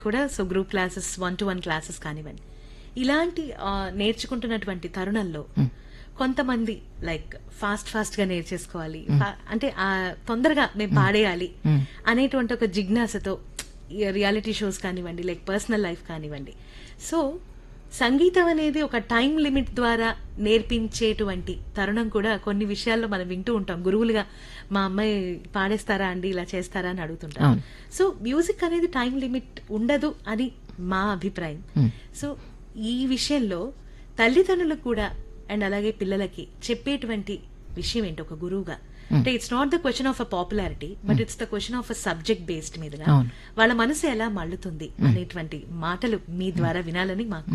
కూడా so group classes one to one classes కానివ్వండి ఇలాంటి ఆ, నేర్చుకుంటున్నటువంటి తరుణంలో కొంతమంది లైక్ ఫాస్ట్ ఫాస్ట్ గా నేర్చేసుకోవాలి ఫా- అంటే ఆ తొందరగా మేము పాడేయాలి అనేటువంటి ఒక జిజ్ఞాసతో రియాలిటీ షోస్ కానివ్వండి లైక్ పర్సనల్ లైఫ్ కానివ్వండి సో సంగీతం అనేది ఒక టైం లిమిట్ ద్వారా నేర్పించేటువంటి తరుణం కూడా కొన్ని విషయాల్లో మనం వింటూ ఉంటాం గురువులుగా మా అమ్మాయి పాడేస్తారా అండి ఇలా చేస్తారా అని అడుగుతుంటాం అవును. సో మ్యూజిక్ అనేది టైం లిమిట్ ఉండదు అని మా అభిప్రాయం సో ఈ విషయంలో తల్లిదండ్రులకు కూడా అండ్ అలాగే పిల్లలకి చెప్పేటువంటి విషయం ఏంటి ఒక గురువుగా అంటే it's not the question of uh popularity but it's the question of uh subject based మీదుగా అవును. వాళ్ళ మనసు ఎలా మళ్ళుతుంది అనేటువంటి మాటలు మీ ద్వారా వినాలని మాకు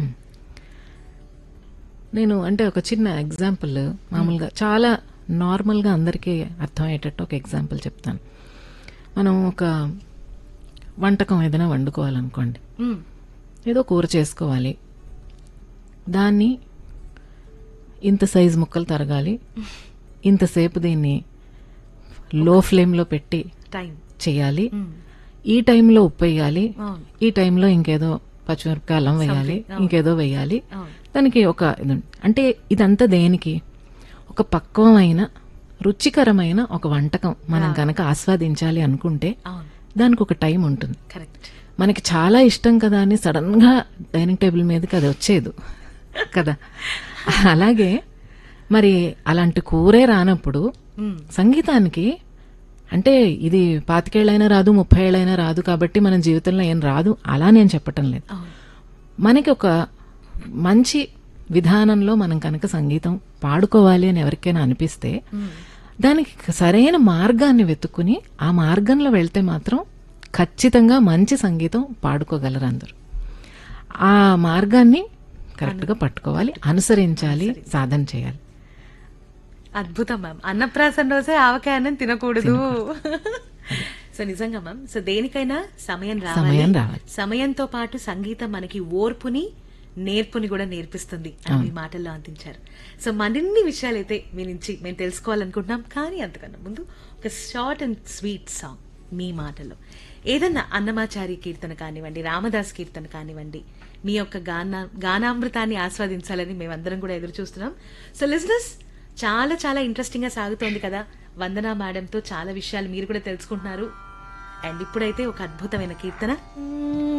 నేను అంటే ఒక చిన్న ఎగ్జాంపుల్ మామూలుగా చాలా నార్మల్గా అందరికీ అర్థమయ్యేటట్టు ఒక ఎగ్జాంపుల్ చెప్తాను మనం ఒక వంటకం ఏదైనా వండుకోవాలనుకోండి మ్మ్. ఏదో కూర చేసుకోవాలి దాన్ని ఇంత సైజు ముక్కలు తరగాలి ఇంతసేపు దీన్ని లో ఫ్లేమ్లో పెట్టి టైం చేయాలి మ్మ్. ఈ టైంలో ఉప్పు వేయాలి అవును ఈ టైంలో ఇంకేదో పచ్చిమిరపకాయ అల్లం వేయాలి ఇంకేదో వేయాలి అవును దానికి ఒక ఇది ఉంది. అంటే ఇదంతా దేనికి ఒక పక్వమైన రుచికరమైన ఒక వంటకం మనం కనుక ఆస్వాదించాలి అనుకుంటే అవును దానికి ఒక టైం ఉంటుంది కరెక్ట్ మనకి చాలా ఇష్టం కదా అని సడన్ గా డైనింగ్ టేబుల్ మీదకి అది వచ్చేదు కదా అలాగే మరి అలాంటి కూరే రానప్పుడు మ్మ్. సంగీతానికి అంటే ఇది పాతికేళ్ళైనా రాదు ముప్పై ఏళ్ళైనా రాదు కాబట్టి మన జీవితంలో ఏం రాదు అలా నేను చెప్పటం లేదు అవును మనకి ఒక మంచి విధానంలో మనం కనుక సంగీతం పాడుకోవాలి అని ఎవరికైనా అనిపిస్తే మ్మ్. దానికి సరైన మార్గాన్ని వెతుక్కుని ఆ మార్గంలో వెళ్తే మాత్రం ఖచ్చితంగా మంచి సంగీతం పాడుకోగలరు అందరూ ఆ మార్గాన్ని కరెక్ట్గా పట్టుకోవాలి అనుసరించాలి సాధన చేయాలి అద్భుతం మ్యామ్ అన్నప్రాసన రోజే ఆవకాయ అన్నం తినకూడదు సో నిజంగా మ్యామ్ సో దేనికైనా సమయం రావాలి సమయం రావాలి. సమయంతో పాటు సంగీతం మనకి ఓర్పుని నేర్పుని కూడా నేర్పిస్తుంది అని మీ మాటల్లో అందించారు సో మరిన్ని విషయాలు అయితే మీ నుంచి మేము తెలుసుకోవాలనుకుంటున్నాం కానీ అంతకన్నా ముందు ఒక షార్ట్ అండ్ స్వీట్ సాంగ్ మీ మాటల్లో ఏదన్నా అన్నమాచారి కీర్తన కానివ్వండి రామదాస్ కీర్తన కానివ్వండి మీ యొక్క గాన గానామృతాన్ని ఆస్వాదించాలని మేమందరం కూడా ఎదురు చూస్తున్నాం సో లిజినెస్ చాలా చాలా ఇంట్రెస్టింగ్ గా సాగుతోంది కదా వందనా మేడంతో చాలా విషయాలు మీరు కూడా తెలుసుకుంటున్నారు అండ్ ఇప్పుడైతే ఒక అద్భుతమైన కీర్తన